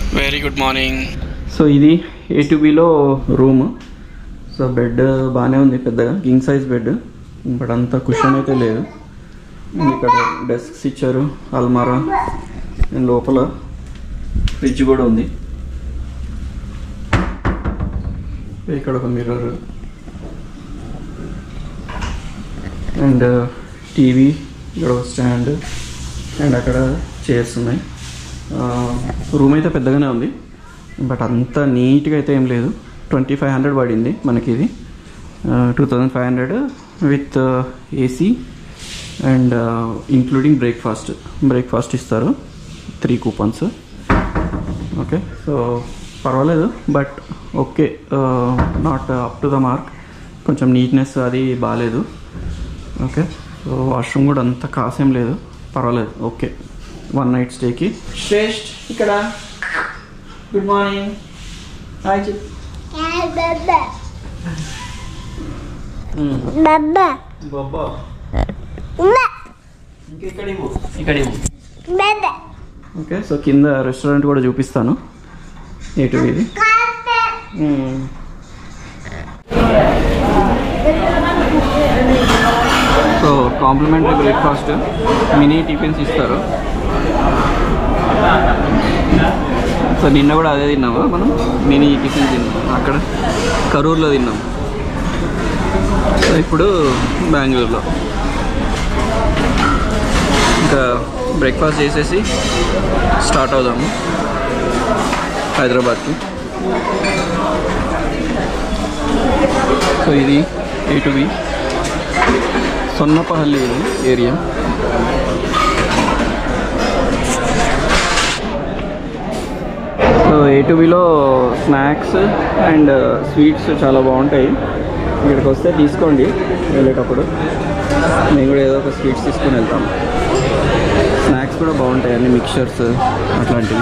Very good morning so ఇది A two బిలో room so bed బాగానే ఉంది పెద్దగా కింగ్ సైజ్ బెడ్ బట్ అంత కుషన్ అయితే లేదు And ఇక్కడ డెస్క్స్ ఇచ్చారు అల్మారా అండ్ లోపల ఫ్రిడ్జ్ కూడా ఉంది ఇక్కడ ఒక మిర్రర్ అండ్ టీవీ ఇక్కడ ఒక స్టాండ్ అండ్ అక్కడ చైర్స్ ఉన్నాయి రూమ్ అయితే పెద్దగానే ఉంది బట్ అంత నీట్గా అయితే ఏం లేదు ట్వంటీ ఫైవ్ హండ్రెడ్ పడింది మనకి ఇది two thousand five hundred with AC and including breakfast breakfast ఇస్తారు త్రీ కూపన్స్ ఓకే సో పర్వాలేదు but okay not up to the mark కొంచెం నీట్నెస్ అది బాగాలేదు ఓకే సో వాష్రూమ్ కూడా అంత కాసేం లేదు పర్వాలేదు ఓకే వన్ నైట్ స్టేకి శ్రేష్ఠ్ ఇక్కడ గుడ్ మార్నింగ్ హాయ్ చెప్పు Baba. Baba. బాబా Baba. ఇక్కడ ఇవ్వు ఇక్కడ ఇవ్వు Baba. ఓకే సో కింద రెస్టారెంట్ కూడా చూపిస్తాను ఎటు ఇది మ్మ్. So complimentary breakfast mini tiffins ఇస్తారు సో నిన్న కూడా అదే తిన్నామా మనం మినీ టిఫిన్ తిన్నాం అక్కడ కరూర్లో తిన్నాం సో ఇప్పుడు బెంగళూరులో ఇంకా బ్రేక్ఫాస్ట్ చేసేసి స్టార్ట్ అవుదాము హైదరాబాద్కి సో ఇది ఏ టు బి సొన్నపహల్లి ఇది ఏరియా సో ఏ టు బిలో స్నాక్స్ అండ్ స్వీట్స్ చాలా బాగుంటాయి ఇక్కడికి వస్తే తీసుకోండి వెళ్ళేటప్పుడు మేము కూడా ఏదో ఒక స్వీట్స్ తీసుకొని వెళ్తాం స్నాక్స్ కూడా బాగుంటాయి అన్ని మిక్చర్స్ అట్లాంటివి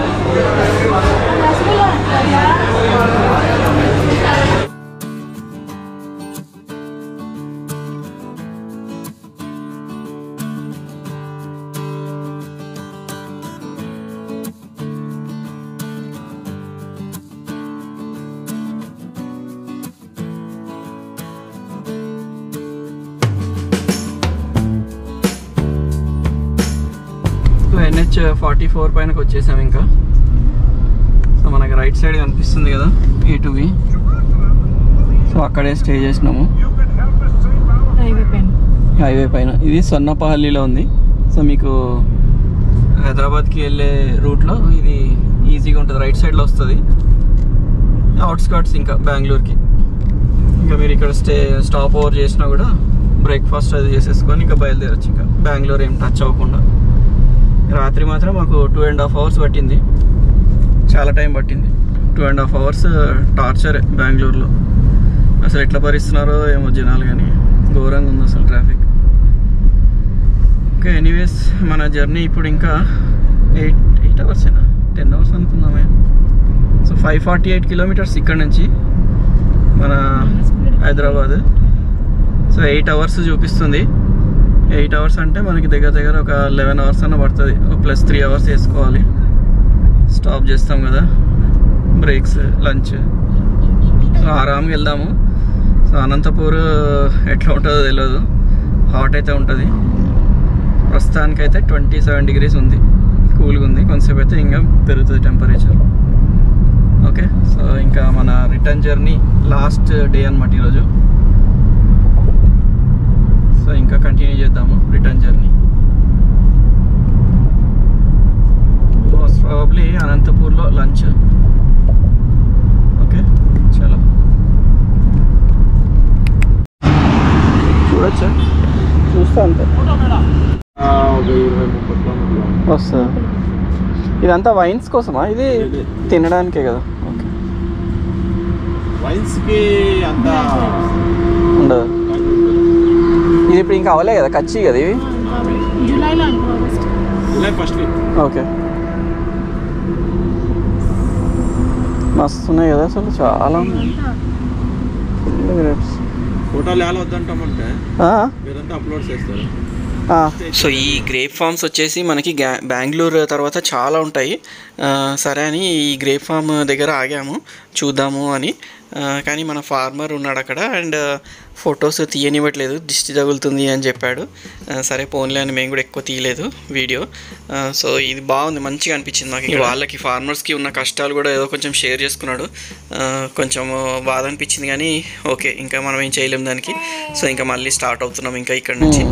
సో ఎన్హెచ్ ఫార్టీ ఫోర్ పైనకి వచ్చేసాం ఇంకా సో మనకి రైట్ సైడ్ కనిపిస్తుంది కదా ఏ టు బి సో అక్కడే స్టే చేసినాము హైవే పైన హైవే పైన ఇది సొన్నపహల్లిలో ఉంది సో మీకు హైదరాబాద్కి వెళ్ళే రూట్లో ఇది ఈజీగా ఉంటుంది రైట్ సైడ్లో వస్తుంది అవుట్స్కట్స్ ఇంకా బెంగళూరుకి ఇంకా మీరు ఇక్కడ స్టే స్టాప్ ఓవర్ చేసినా కూడా బ్రేక్ఫాస్ట్ అది చేసేసుకొని ఇంకా బయలుదేరచ్చు ఇంకా బెంగళూరు ఏం టచ్ అవ్వకుండా రాత్రి మాత్రం మాకు టూ అండ్ హాఫ్ అవర్స్ పట్టింది చాలా టైం పట్టింది టూ అండ్ హాఫ్ అవర్స్ టార్చరే బెంగళూరులో అసలు ఎట్లా భరిస్తున్నారో ఏమో జనాలు కానీ ఘోరంగా ఉంది అసలు ట్రాఫిక్ ఓకే ఎనీవేస్ మన జర్నీ ఇప్పుడు ఇంకా ఎయిట్ ఎయిట్ అవర్స్ అయినా టెన్ అవర్స్ అనుకుందామే so five forty eight kilometres ఇక్కడ నుంచి మన హైదరాబాద్ సో ఎయిట్ అవర్స్ చూపిస్తుంది ఎయిట్ అవర్స్ అంటే మనకి దగ్గర దగ్గర ఒక లెవెన్ అవర్స్ అన్న పడుతుంది ప్లస్ త్రీ అవర్స్ వేసుకోవాలి స్టాప్ చేస్తాం కదా బ్రేక్స్ లంచ్ సో ఆరామ్గా వెళ్దాము సో అనంతపూర్ ఎట్లా ఉంటుందో తెలియదు హాట్ అయితే ఉంటుంది ప్రస్తుతానికైతే ట్వంటీ సెవెన్ డిగ్రీస్ ఉంది కూల్గా ఉంది కొంతసేపు అయితే ఇంకా పెరుగుతుంది టెంపరేచర్ ఓకే సో ఇంకా మన రిటర్న్ జర్నీ లాస్ట్ డే అనమాట ఈరోజు సో ఇంకా కంటిన్యూ చేద్దాము రిటర్న్ జర్నీ మోస్ట్ ప్రాబబ్లీ అనంతపూర్లో లంచ్ ఓకే చలో చూడొచ్చా చూస్తా అంతే వస్తా ఇదంతా వైన్స్ కోసమా ఇది తినడానికే కదా ఓకే వైన్స్ కి అంత ఉండదు ఇది ఇప్పుడు ఇంకా అవలే కదా కచ్చి కదా ఇవి జూలైలో అనుకో August July first week okay మస్తు ఉన్నాయి కదా అసలు చాలా అంతా గ్రేప్స్ ఫోటోలు ఎలా వద్దంటామంటే మీరంతా అప్లోడ్ చేస్తారు సో ఈ గ్రేప్ ఫార్మ్స్ వచ్చేసి మనకి గ్యా బెంగళూరు తర్వాత చాలా ఉంటాయి ఆ, సరే అని ఈ గ్రేప్ ఫామ్ దగ్గర ఆగాము చూద్దాము అని ఆ, కానీ మన ఫార్మర్ ఉన్నాడు అక్కడ అండ్ ఫొటోస్ తీయనివ్వట్లేదు దిష్టి తగులుతుంది అని చెప్పాడు ఆ, సరే పోన్లే అని మేము కూడా ఎక్కువ తీయలేదు వీడియో ఆ, సో ఇది బాగుంది మంచిగా అనిపించింది నాకు ఇక్కడ వాళ్ళకి ఫార్మర్స్కి ఉన్న కష్టాలు కూడా ఏదో కొంచెం షేర్ చేసుకున్నాడు ఆ, కొంచెం బాధ అనిపించింది కానీ ఓకే ఇంకా మనం ఏం చేయలేం దానికి సో ఇంకా మళ్ళీ స్టార్ట్ అవుతున్నాం ఇంకా ఇక్కడ నుంచి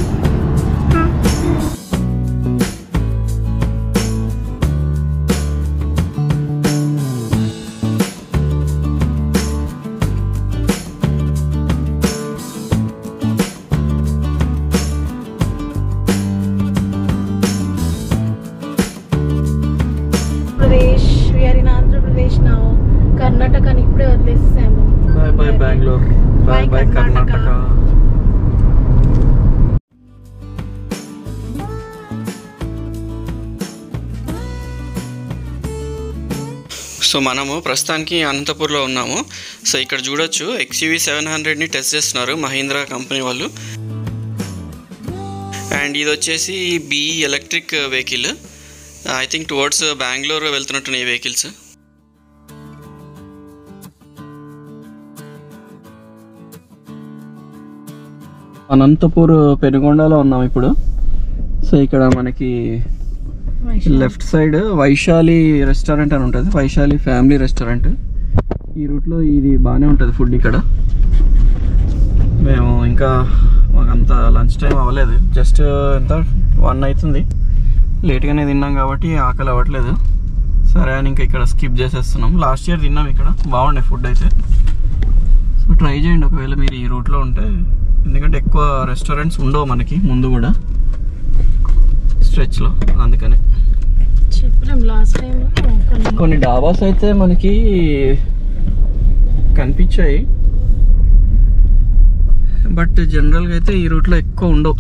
ప్రదేశ్ వీఆర్ ఇన్ ఆంధ్రప్రదేశ్ నా కర్ణాటకని ఇప్పుడే వదిలేసాము bye bye Bengaluru bye Bye, bye Karnataka. Karnataka so మనము ప్రస్తుతానికి అనంతపూర్లో ఉన్నాము సో ఇక్కడ చూడొచ్చు ఎక్స్యూవీ సెవెన్ హండ్రెడ్ని టెస్ట్ చేస్తున్నారు మహీంద్రా కంపెనీ వాళ్ళు అండ్ ఇది వచ్చేసి B electric vehicle I think towards Bengaluru వెళ్తున్నట్టున్నాయి ఈ వెహికల్స్ అనంతపూర్ పెనుగొండలో ఉన్నాం ఇప్పుడు సో ఇక్కడ మనకి లెఫ్ట్ సైడ్ వైశాలి రెస్టారెంట్ అని ఉంటుంది వైశాలి ఫ్యామిలీ రెస్టారెంట్ ఈ రూట్లో ఇది బాగానే ఉంటుంది ఫుడ్ ఇక్కడ మేము ఇంకా మాకు అంత లంచ్ టైం అవ్వలేదు జస్ట్ ఎంత వన్ అవుతుంది లేట్గానే తిన్నాం కాబట్టి ఆకలి అవ్వట్లేదు సరే అని ఇంకా ఇక్కడ స్కిప్ చేసేస్తున్నాం లాస్ట్ ఇయర్ తిన్నాం ఇక్కడ బాగుండే ఫుడ్ అయితే సో ట్రై చేయండి ఒకవేళ మీరు ఈ రూట్లో ఉంటే ఎందుకంటే ఎక్కువ రెస్టారెంట్స్ ఉండవు మనకి ముందు కూడా స్ట్రెచ్లో అందుకని చెప్పలేం లాస్ట్ టైం కొన్ని డాబాస్ అయితే మనకి కనిపించాయి బట్ జనరల్గా అయితే ఈ రూట్లో ఎక్కువ ఉండవు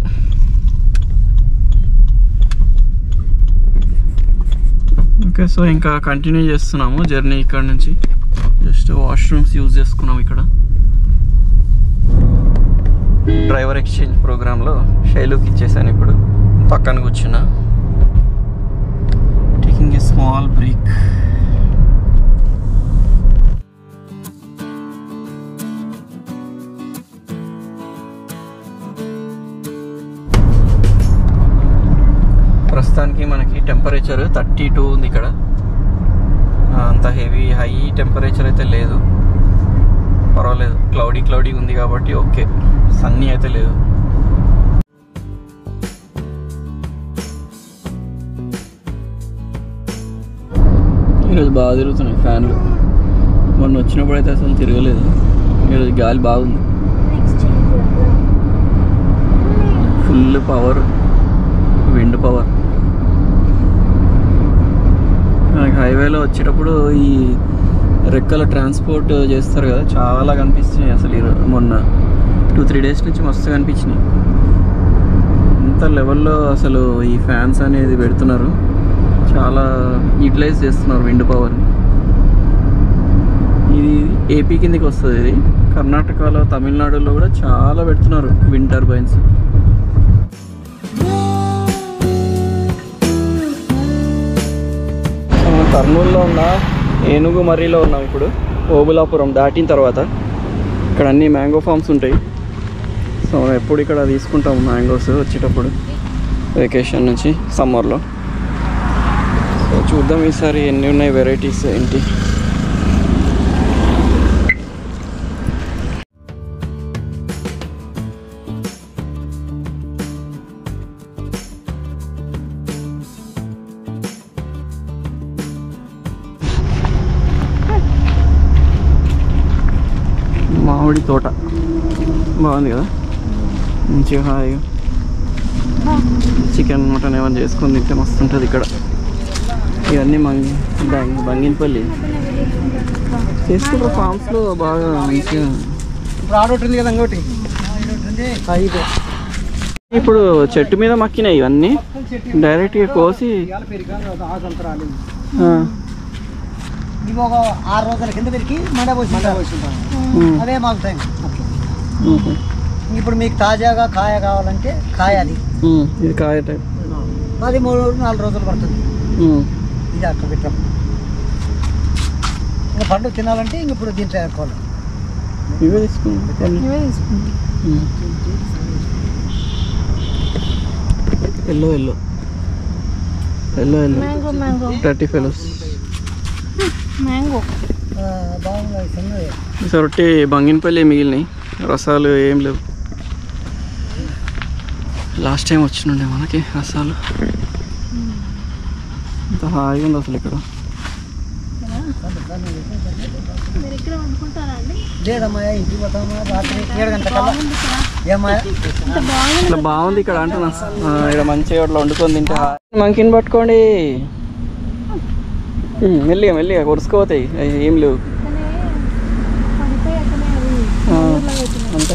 ఓకే సో ఇంకా కంటిన్యూ చేస్తున్నాము జర్నీ ఇక్కడ నుంచి జస్ట్ వాష్రూమ్స్ యూజ్ చేసుకున్నాం ఇక్కడ డ్రైవర్ ఎక్స్చేంజ్ ప్రోగ్రాంలో శైలుకి ఇచ్చేసాను ఇప్పుడు పక్కన కూర్చున్నా టేకింగ్ ఏ స్మాల్ బ్రేక్ ప్రస్తుతానికి మనకి టెంపరేచర్ థర్టీ టూ ఉంది ఇక్కడ ఆ, అంత హెవీ హై టెంపరేచర్ అయితే లేదు పర్వాలేదు క్లౌడీ క్లౌడీ ఉంది కాబట్టి ఓకే సన్నీ అయితే లేదు ఈరోజు బాగా తిరుగుతున్నాయి ఫ్యాన్లు మొన్న వచ్చినప్పుడు అయితే అసలు తిరగలేదు ఈరోజు గాలి బాగుంది ఫుల్ పవర్ విండ్ పవర్ మనకి హైవేలో వచ్చేటప్పుడు ఈ రెక్కల ట్రాన్స్పోర్ట్ చేస్తారు కదా చాలా కనిపిస్తున్నాయి అసలు ఈ రో- మొన్న టూ త్రీ డేస్ నుంచి మస్తు కనిపించినాయి ఇంత లెవెల్లో అసలు ఈ ఫ్యాన్స్ అనేది పెడుతున్నారు చాలా యూటిలైజ్ చేస్తున్నారు విండ్ పవర్ని ఇది ఏపీ కిందకి వస్తుంది ఇది కర్ణాటకలో తమిళనాడులో కూడా చాలా పెడుతున్నారు విండ్ టర్బైన్స్ మనం కర్నూలులో ఉన్న ఏనుగు మర్రిలో ఉన్నాం ఇప్పుడు ఓబులాపురం దాటిన తర్వాత ఇక్కడ అన్ని మ్యాంగో ఫార్మ్స్ ఉంటాయి సో మనం ఎప్పుడు ఇక్కడ తీసుకుంటాం మ్యాంగోస్ వచ్చేటప్పుడు వెకేషన్ నుంచి సమ్మర్లో సో చూద్దాం ఈసారి ఎన్ని ఉన్నాయి వెరైటీస్ ఏంటి మామిడి తోట బాగుంది కదా మంచిగా హాయిగా చికెన్ మటన్ ఏమైనా చేసుకొని తింటే మస్తు ఉంటుంది ఇక్కడ ఇవన్నీ మంగి బంగి బంగినపల్లి చేసుకుంటారు ఫామ్స్లో బాగా మంచిగా ఇప్పుడు ఆడోటి ఉంది కదా ఇంకోటి ఐదు ఇప్పుడు చెట్టు మీద మక్కినాయి ఇవన్నీ డైరెక్ట్గా కోసి ఇవాళ పెరిగా ఆగంత రాలేదు ఆ, ఇవి ఒక ఆరు రోజుల కింద పెరిగి మండ పోసి మండ పోసి ఉమ్, అదే మాకు టైం ఉమ్. ఇప్పుడు మీకు తాజాగా కాయ కావాలంటే కాయ అది ఉమ్, ఇది కాయ టైప్ అది మూడు నాలుగు రోజులు పడుతుంది ఉమ్, ఇది అక్కడ పెట్టాం ఇంకా పండు తినాలంటే ఇంక ఇప్పుడు దీంట్లో వేసుకోవాలి ఇవే తీసుకుందాం ఇవే తీసుకుంటాం yellow yellow yellow yellow mango mango thirty fellows mango ఆ, బాగున్నాయి చిన్నవి ఈసారి ఒట్టి బంగినపల్లి మిగిలినాయి రసాలు ఏం లేవు లాస్ట్ టైం వచ్చినుండే మనకి రసాలు ఇంత హాయిగా ఉంది అసలు ఇక్కడ మీరు ఇక్కడ వండుకుంటారా అండి లేదమ్మా ఇంటికి పోతామా రాత్రి ఏడు గంటల కల్లా ఏమా ఇంత బాగుంది ఇట్లా బాగుంది ఇక్కడ అంటున్నా ఆ, ఇక్కడ మంచిగా ఇట్లా వండుకొని తింటే మంకిని పట్టుకోండి ఉమ్, మెల్లిగా మెల్లిగా కొరుసుకోపోతాయి అవి ఏం లేవు అక్కనే పడిపోయి అక్కనే అది ఆ, ఊర్లో పెట్టినాం. అంతే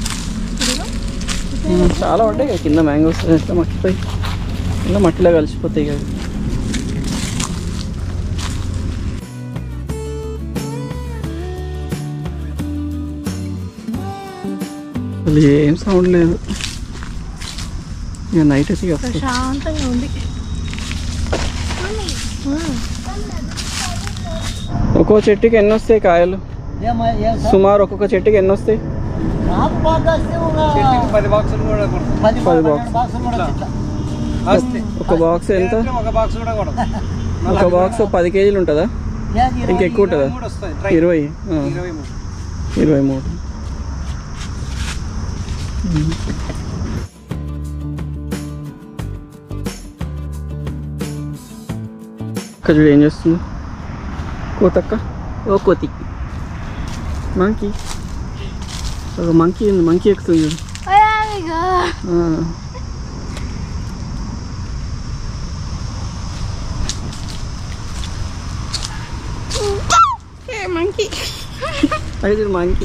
ఉమ్, చాలా ఉంటాయి కదా కింద మ్యాంగోస్ ఇట్లా మట్టిపోయి కింద మట్టిలో కలిసిపోతాయి కదా అసలు ఏం సౌండ్ లేదు ఇక నైట్ అయితే ఇక వస్తుంది ప్రశాంతంగా ఉంది ఒక్కో చెట్టుకి ఎన్ని వస్తాయి కాయలు ఏమా ఏం సార్ సుమారు ఒక్కొక్క చెట్టుకి ఎన్ని వస్తాయి నాకు బాగా వస్తే ఒక పది బాక్సులు కూడా కొడతాం పది పది పన్నెండు బాక్స్. బాక్సులు కూడా ఇట్లా వస్తాయి. ఒక బాక్స్ ఎంత ఒక బాక్స్ కూడా కొడతాం ఒక బాక్స్ పది కేజీలు ఉంటుందా ఏది ఇరవై- ఇంకా ఎక్కువ ఉంటుందా మూడు వస్తాయి ట్రై ఇరవై ఆ, ఇరవై మూడు ఇరవై మూడు ఇక్కడ చూడు ఏం చేస్తుంది కోతక్క ఓ కోతి మంకీ ఒక మంకీ ఉంది మంకీ ఎక్కుతుంది చూడు ఆ. మంకీ అది చూడు monkey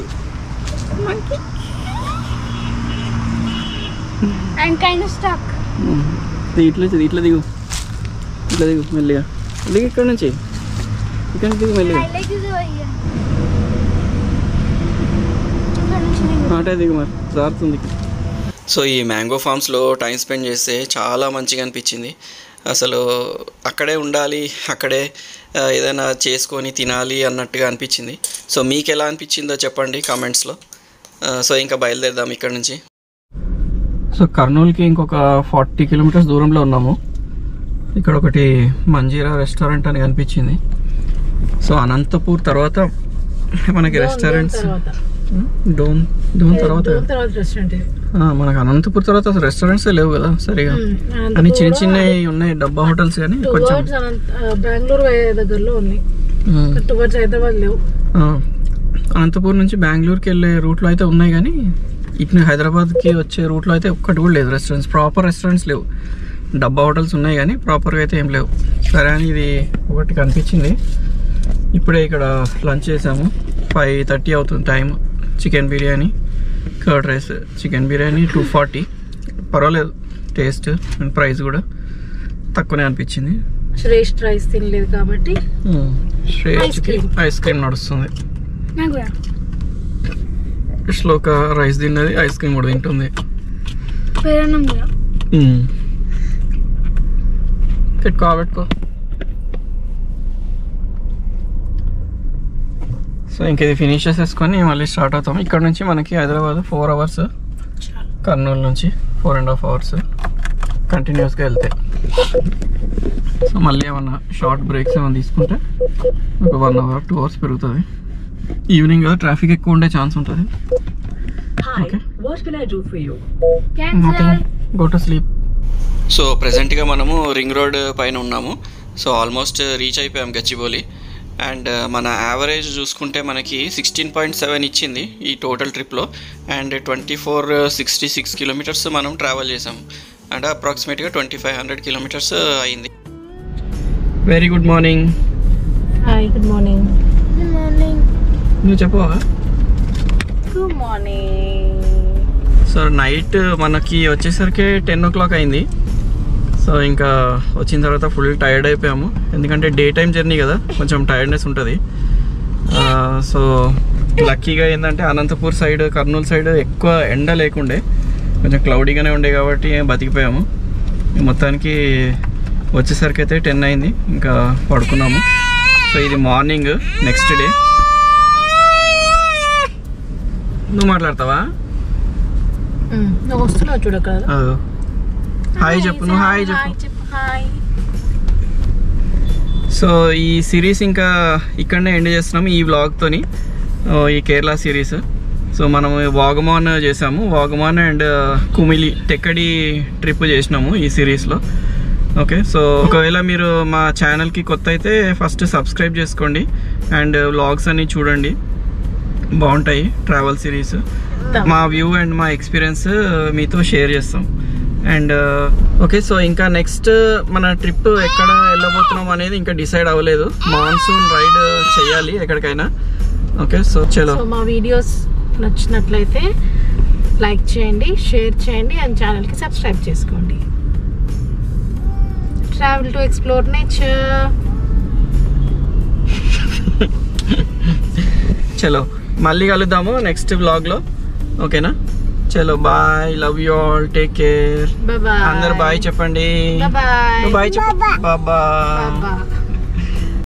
I'm kind of stuck. ఇట్లా వచ్చి ఇట్లా దిగు ఇట్లా దిగు మెల్లిగా దిగు ఇక్కడ నుంచి ఇక్కడ నుంచి దిగు మెల్లిగా My leg is over here. ఆటే దిగు మరి జారుతుంది సో ఈ మ్యాంగో ఫామ్స్లో టైం స్పెండ్ చేస్తే చాలా మంచిగా అనిపించింది అసలు అక్కడే ఉండాలి అక్కడే ఆ, ఏదైనా చేసుకొని తినాలి అన్నట్టుగా అనిపించింది సో మీకు ఎలా అనిపించిందో చెప్పండి కామెంట్స్లో సో ఇంకా బయలుదేరదాం ఇక్కడ నుంచి సో కర్నూలుకి ఇంకొక ఫార్టీ కిలోమీటర్స్ దూరంలో ఉన్నాము ఇక్కడ ఒకటి మంజీరా రెస్టారెంట్ అని కనిపించింది సో అనంతపూర్ తర్వాత మనకి రెస్టారెంట్స్ తర్వాత డోన్ డోన్ తర్వాత దూరం తర్వాత రెస్టారెంట్ ఇది ఆ, మనకు అనంతపూర్ తర్వాత అసలు రెస్టారెంట్స్ లేవు కదా సరిగా మ్మ్. అన్ని చిన్న అనంతపూర్ చిన్నవి ఉన్నాయి డబ్బా హోటల్స్ కానీ కొంచెం టువర్డ్స్ అనంత ఆ, బెంగళూరు పోయే దగ్గరలో ఉంది ఉమ్, టువర్డ్స్ హైదరాబాద్ లేవు ఆ, అనంతపూర్ నుంచి బెంగళూరుకి వెళ్ళే రూట్లో అయితే ఉన్నాయి కానీ ఇటు హైదరాబాద్కి వచ్చే రూట్లో అయితే ఒక్కటి కూడా లేదు రెస్టారెంట్స్ ప్రాపర్ రెస్టారెంట్స్ లేవు డబ్బా హోటల్స్ ఉన్నాయి కానీ ప్రాపర్గా అయితే ఏం లేవు సరే అని ఇది ఒకటి కనిపించింది ఇప్పుడే ఇక్కడ లంచ్ చేసాము ఫైవ్ థర్టీ అవుతుంది time chicken biryani curd rice chicken biryani two forty పర్వాలేదు టేస్ట్ అండ్ ప్రైస్ కూడా తక్కువనే అనిపించింది శ్రేష్ఠ రైస్ తినలేదు కాబట్టి శ్రేయస్కి cream. ఐస్ క్రీమ్ నడుస్తుంది నాకు కూడా శ్లోక రైస్ తిన్నది ఐస్ క్రీమ్ కూడా తింటుంది పేరన్నం కూడా పెట్టుకో పెట్టుకో సో ఇంక ఇది ఫినిష్ చేసేసుకొని మళ్ళీ స్టార్ట్ అవుతాం ఇక్కడ నుంచి మనకి హైదరాబాద్ ఫోర్ అవర్స్ కర్నూలు నుంచి ఫోర్ అండ్ హాఫ్ అవర్స్ కంటిన్యూస్గా వెళ్తాయి సో మళ్ళీ ఏమన్నా షార్ట్ బ్రేక్స్ ఏమైనా తీసుకుంటే ఒక వన్ అవర్ టూ అవర్స్ పెరుగుతుంది ఈవినింగ్ కదా ట్రాఫిక్ ఎక్కువ ఉండే ఛాన్స్ ఉంటుంది okay What can I do for you? Cancel go to sleep so ప్రజెంట్గా మనము రింగ్ రోడ్ పైన ఉన్నాము సో ఆల్మోస్ట్ రీచ్ అయిపోయాం గచ్చిబౌలి అండ్ మన యావరేజ్ చూసుకుంటే మనకి సిక్స్టీన్ పాయింట్ సెవెన్ ఇచ్చింది ఈ టోటల్ ట్రిప్లో and twenty four sixty six kilometres మనం ట్రావెల్ చేసాం అంటే అప్రాక్సిమేట్గా ట్వంటీ ఫైవ్ హండ్రెడ్ కిలోమీటర్స్ అయింది very good morning hi good morning good morning నువ్వు చెప్పవా గుడ్ మార్నింగ్ సో నైట్ మనకి వచ్చేసరికి టెన్ ఓ క్లాక్ అయింది సో ఇంకా వచ్చిన తర్వాత ఫుల్ టైర్డ్ అయిపోయాము ఎందుకంటే డే టైం జర్నీ కదా కొంచెం టైర్డ్నెస్ ఉంటుంది సో లక్కీగా ఏంటంటే అనంతపూర్ సైడ్ కర్నూలు సైడ్ ఎక్కువ ఎండ లేకుండే కొంచెం క్లౌడీగానే ఉండే కాబట్టి బతికిపోయాము మొత్తానికి వచ్చేసరికి అయితే టెన్ అయింది ఇంకా పడుకున్నాము సో ఇది మార్నింగ్ నెక్స్ట్ డే నువ్వు మాట్లాడతావా ఉమ్, నువ్వు వస్తున్నావు చూడక్కడ అదో. హాయ్ చెప్పు నువ్వు హాయ్ చెప్పు చెప్పు హాయ్ సో ఈ సిరీస్ ఇంకా ఇక్కడనే ఎండ్ చేస్తున్నాం ఈ వ్లాగ్తోని ఈ కేరళ సిరీస్ సో మనం వాగమాన్ చేసాము వాగమాన్ అండ్ కుమిలి టెక్కడి ట్రిప్ చేసినాము ఈ సిరీస్లో ఓకే సో ఒకవేళ మీరు మా ఛానల్కి కొత్త అయితే ఫస్ట్ సబ్స్క్రైబ్ చేసుకోండి అండ్ వ్లాగ్స్ అన్ని చూడండి బాగుంటాయి ట్రావెల్ సిరీస్ మా వ్యూ అండ్ మా ఎక్స్పీరియన్స్ మీతో షేర్ చేస్తాం అండ్ ఓకే సో ఇంకా నెక్స్ట్ మన ట్రిప్ ఎక్కడ వెళ్ళబోతున్నాం అనేది ఇంకా డిసైడ్ అవ్వలేదు మాన్సూన్ రైడ్ చేయాలి ఎక్కడికైనా ఓకే సో చలో సో మా వీడియోస్ నచ్చినట్లయితే లైక్ చేయండి షేర్ చేయండి అండ్ ఛానల్కి సబ్స్క్రైబ్ చేసుకోండి ట్రావెల్ టు ఎక్స్ప్లోర్ నేచర్ చలో మళ్ళీ కలుద్దాము నెక్స్ట్ వ్లాగ్లో ఓకేనా చలో bye love you all take care bye అందరు బాయ్ చెప్పండి బాయ్ బాయ్ చెప్పు బాయ్ బాయ్